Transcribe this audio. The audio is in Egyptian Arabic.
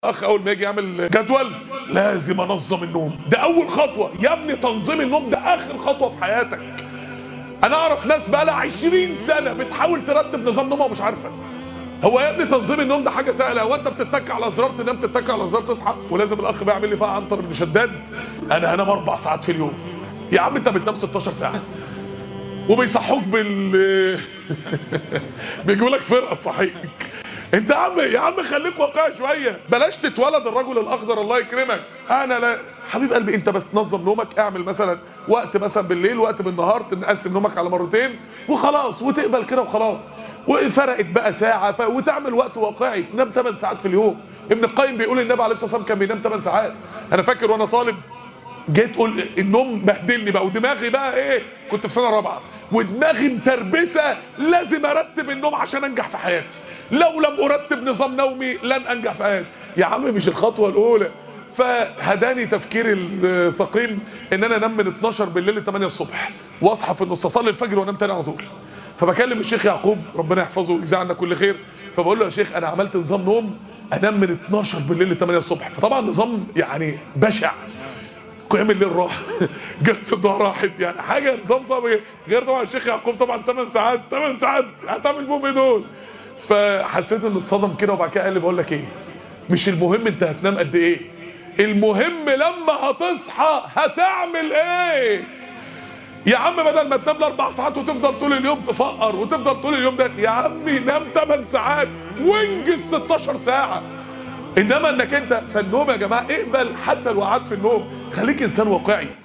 اخ اول ما يجي يعمل جدول لازم انظم النوم ده اول خطوه يا ابني تنظيم النوم ده اخر خطوه في حياتك انا اعرف ناس بقى لها 20 سنه بتحاول ترتب نظام نومها ومش عارفه هو يا ابني تنظيم النوم ده حاجه سهله هو انت بتتك على زرار تنام تتك على زرار تصحى ولازم الاخ بقى يعمل لي فيها عنتر بن شداد انا هنام اربع ساعات في اليوم يا عم انت بتنام 16 ساعه وبيصحوك بال بيجيبوا لك فرقه تصحيك انت يا عم يا عم خليك واقعي شويه بلاش تتولد الرجل الاخضر الله يكرمك انا لا حبيب قلبي انت بس نظم نومك اعمل مثلا وقت مثلا بالليل وقت بالنهار تقسم نومك على مرتين وخلاص وتقبل كده وخلاص وفرقت بقى ساعه ف... وتعمل وقت واقعي تنام 8 ساعات في اليوم ابن القيم بيقول النبي عليه الصلاه والسلام كان بينام 8 ساعات انا فاكر وانا طالب جيت تقول النوم بهدلني بقى ودماغي بقى ايه كنت في سنه رابعه ودماغي متربسه لازم ارتب النوم عشان انجح في حياتي لو لم ارتب نظام نومي لن انجح في حياتي يا عم مش الخطوه الاولى فهداني تفكير الثقيل ان انا انام من 12 بالليل ل 8 الصبح واصحى في النص اصلي الفجر وانام تاني على طول فبكلم الشيخ يعقوب ربنا يحفظه ويجزاه عنا كل خير فبقول له يا شيخ انا عملت نظام نوم انام من 12 بالليل ل 8 الصبح فطبعا نظام يعني بشع قيام الليل راح جلسه الضحى راحت يعني حاجه نظام صعب غير طبعا الشيخ يعقوب طبعا 8 ساعات 8 ساعات هتعمل بهم ايه دول فحسيت انه اتصدم كده وبعد كده قال لي بقول لك ايه مش المهم انت هتنام قد ايه المهم لما هتصحى هتعمل ايه يا عم بدل ما تنام اربع ساعات وتفضل طول اليوم تفقر وتفضل طول اليوم ده يا عمي نام 8 ساعات وانجز 16 ساعه انما انك انت فالنوم يا جماعه اقبل حتى الوعاد في النوم خليك انسان واقعي